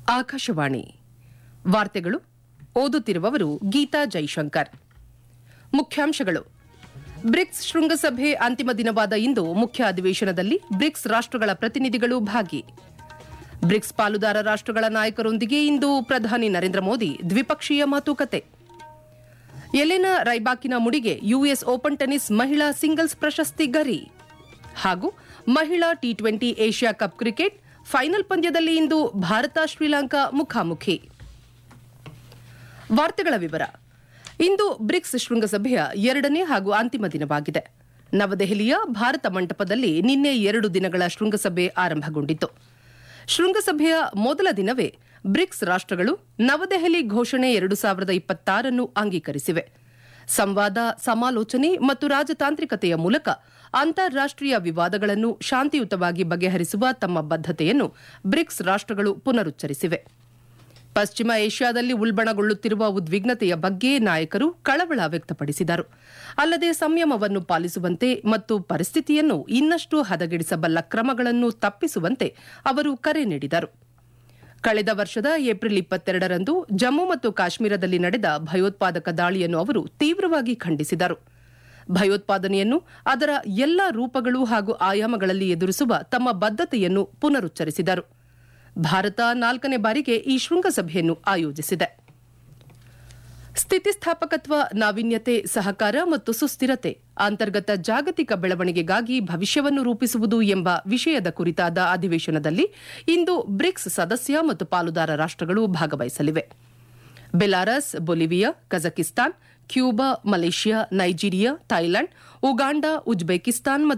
ಆಕಾಶವಾಣಿ ವಾರ್ತೆಗಳು ಓದುತ್ತಿರುವವರು ಗೀತಾ ಜೈಶಂಕರ್ ಮುಖ್ಯಾಂಶಗಳು ಬ್ರಿಕ್ಸ್ ಶೃಂಗಸಭೆ ಅಂತಿಮ ದಿನವಾದ ಇಂದು ಮುಖ್ಯ ಅಧಿವೇಶನದಲ್ಲಿ ಬ್ರಿಕ್ಸ್ ರಾಷ್ಟ್ರಗಳ ಪ್ರತಿನಿಧಿಗಳು ಭಾಗಿ ಬ್ರಿಕ್ಸ್ ಪಾಲುದಾರ ರಾಷ್ಟ್ರಗಳ ನಾಯಕರೊಂದಿಗೆ ಇಂದು ಪ್ರಧಾನಿ ನರೇಂದ್ರ ಮೋದಿ ದ್ವಿಪಕ್ಷೀಯ ಮಾತುಕತೆ ಎಲೆನಾ ರೈಬಾಕಿನ ಮುಡಿಗೆ ಯುಎಸ್ ಓಪನ್ ಟೆನಿಸ್ ಮಹಿಳಾ ಸಿಂಗಲ್ಸ್ ಪ್ರಶಸ್ತಿ ಗರಿ ಹಾಗೂ ಮಹಿಳಾ T twenty Asia cup cricket final ಪಂದ್ಯದಲ್ಲಿ ಇಂದು ಭಾರತ ಶ್ರೀಲಂಕಾ ಮುಖಾಮುಖಿ ವಾರ್ತೆಗಳ ವಿವರ ಇಂದು ಬ್ರಿಕ್ಸ್ ಶೃಂಗಸಭೆಯ ಎರಡನೇ ಹಾಗೂ ಅಂತಿಮ ದಿನವಾಗಿದೆ ನವದೆಹಲಿಯ ಭಾರತ ಮಂಟಪದಲ್ಲಿ ನಿನ್ನೆ ಎರಡು ದಿನಗಳ ಶೃಂಗಸಭೆ ಆರಂಭಗೊಂಡಿತು ಶೃಂಗಸಭೆಯ ಮೊದಲ ದಿನವೇ ಬ್ರಿಕ್ಸ್ ರಾಷ್ಟ್ರಗಳು ನವದೆಹಲಿ ಘೋಷಣೆ ಎರಡು ಸಾವಿರದ ಇಪ್ಪತ್ತಾರನ್ನು ಅಂಗೀಕರಿಸಿವೆ ಸಂವಾದ ಸಮಾಲೋಚನೆ ಮತ್ತು ರಾಜತಾಂತ್ರಿಕತೆಯ ಮೂಲಕ ಅಂತಾರಾಷ್ಟೀಯ ವಿವಾದಗಳನ್ನು ಶಾಂತಿಯುತವಾಗಿ ಬಗೆಹರಿಸುವ ತಮ್ಮ ಬದ್ಧತೆಯನ್ನು ಬ್ರಿಕ್ಸ್ ರಾಷ್ಟ್ರಗಳು ಪುನರುಚ್ಚರಿಸಿವೆ ಪಶ್ಚಿಮ ಏಷ್ಯಾದಲ್ಲಿ ಉಲ್ಬಣಗೊಳ್ಳುತ್ತಿರುವ ಉದ್ವಿಗ್ನತೆಯ ಬಗ್ಗೆ ನಾಯಕರು ಕಳವಳ ವ್ಯಕ್ತಪಡಿಸಿದರು ಅಲ್ಲದೆ ಸಂಯಮವನ್ನು ಪಾಲಿಸುವಂತೆ ಮತ್ತು ಪರಿಸ್ಥಿತಿಯನ್ನು ಇನ್ನಷ್ಟು ಹದಗೆಡಿಸಬಲ್ಲ ಕ್ರಮಗಳನ್ನು ತಪ್ಪಿಸುವಂತೆ ಅವರು ಕರೆ ನೀಡಿದರು ಕಳೆದ ವರ್ಷದ ಏಪ್ರಿಲ್ ಇಪ್ಪತ್ತೆರಡರಂದು ಜಮ್ಮು ಮತ್ತು ಕಾಶ್ಮೀರದಲ್ಲಿ ನಡೆದ ಭಯೋತ್ಪಾದಕ ದಾಳಿಯನ್ನು ಅವರು ತೀವ್ರವಾಗಿ ಖಂಡಿಸಿದರು ಭಯೋತ್ಪಾದನೆಯನ್ನು ಅದರ ಎಲ್ಲಾ ರೂಪಗಳು ಹಾಗೂ ಆಯಾಮಗಳಲ್ಲಿ ಎದುರಿಸುವ ತಮ್ಮ ಬದ್ಧತೆಯನ್ನು ಪುನರುಚ್ಚರಿಸಿದರು ಭಾರತ ನಾಲ್ಕನೇ ಬಾರಿಗೆ ಈ ಶೃಂಗಸಭೆಯನ್ನು ಆಯೋಜಿಸಿದೆ ಸ್ಥಿತಿಸ್ಥಾಪಕತ್ವ ನಾವೀನ್ಯತೆ ಸಹಕಾರ ಮತ್ತು ಸುಸ್ಥಿರತೆ ಅಂತರ್ಗತ ಜಾಗತಿಕ ಬೆಳವಣಿಗೆಗಾಗಿ ಭವಿಷ್ಯವನ್ನು ರೂಪಿಸುವುದು ಎಂಬ ವಿಷಯದ ಕುರಿತಾದ ಅಧಿವೇಶನದಲ್ಲಿ ಇಂದು ಬ್ರಿಕ್ಸ್ ಸದಸ್ಯ ಮತ್ತು ಪಾಲುದಾರ ರಾಷ್ಟ್ರಗಳು ಭಾಗವಹಿಸಲಿವೆ Belarus Bolivia Kazakhstan Cuba Malaysia Nigeria Thailand Uganda Uzbekistan ಮತ್ತು